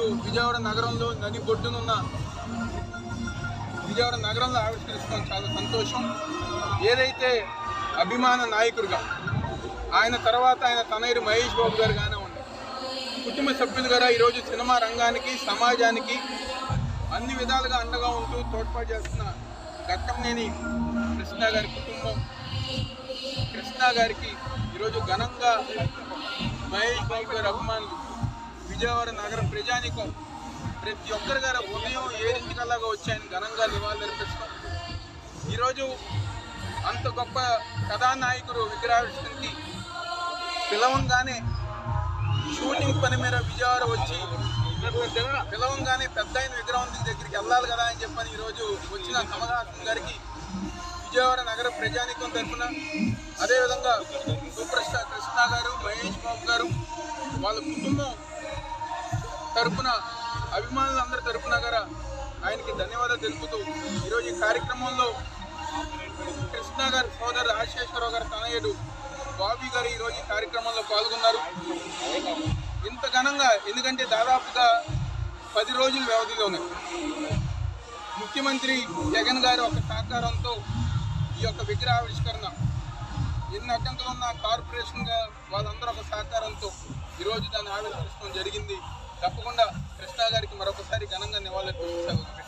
విజయవాడ నగరంలో నది బొడ్డునున్న విజయవాడ నగరంలో ఆవిష్కరిస్తాం చాలా సంతోషం ఏదైతే అభిమాన నాయకుడిగా ఆయన తర్వాత ఆయన తనయుడు మహేష్ బాబు గారు గానే ఉంది కుటుంబ సభ్యులు గారు ఈరోజు సినిమా రంగానికి సమాజానికి అన్ని విధాలుగా అండగా ఉంటూ తోడ్పాటు చేస్తున్న ఘట్టంనేని కృష్ణ గారి కుటుంబం కృష్ణ గారికి ఈరోజు ఘనంగా మహేష్ బాబు గారి అభిమానులు విజయవాడ నగర ప్రజానికం ప్రతి ఒక్కరి గారు ఉదయం ఏడింటికల్లాగా వచ్చి ఆయన ఘనంగా నివాళులర్పిస్తాం ఈరోజు అంత గొప్ప కథానాయకుడు విగ్రహావిష్కరణకి పిలవంగానే షూటింగ్ పని మీద విజయవాడ వచ్చి పిలవంగానే పెద్ద అయిన విగ్రహం దగ్గరికి వెళ్ళాలి కదా అని చెప్పని ఈరోజు వచ్చిన కమలహాసన్ గారికి విజయవాడ నగర ప్రజానికం తరఫున అదేవిధంగా సూపర్ స్టార్ కృష్ణ గారు మహేష్ బాబు గారు వాళ్ళ కుటుంబం తరపున అభిమానులందరి తరపున గారా ఆయనకి ధన్యవాదాలు తెలుపుతూ ఈరోజు ఈ కార్యక్రమంలో కృష్ణ గారి సోదరు రాజశేఖరరావు గారి తనయుడు బాబీ గారు ఈరోజు ఈ కార్యక్రమంలో పాల్గొన్నారు ఇంత ఘనంగా ఎందుకంటే దాదాపుగా పది రోజుల వ్యవధిలోనే ముఖ్యమంత్రి జగన్ గారి ఒక సహకారంతో ఈ యొక్క విగ్రహావిష్కరణ ఎన్ని అడ్డంకులు ఉన్న కార్పొరేషన్గా వాళ్ళందరూ ఒక సహకారంతో ఈరోజు దాన్ని ఆవిష్కరించడం జరిగింది తప్పకుండా కృష్ణ గారికి మరొకసారి ఘనంగా నివాళులు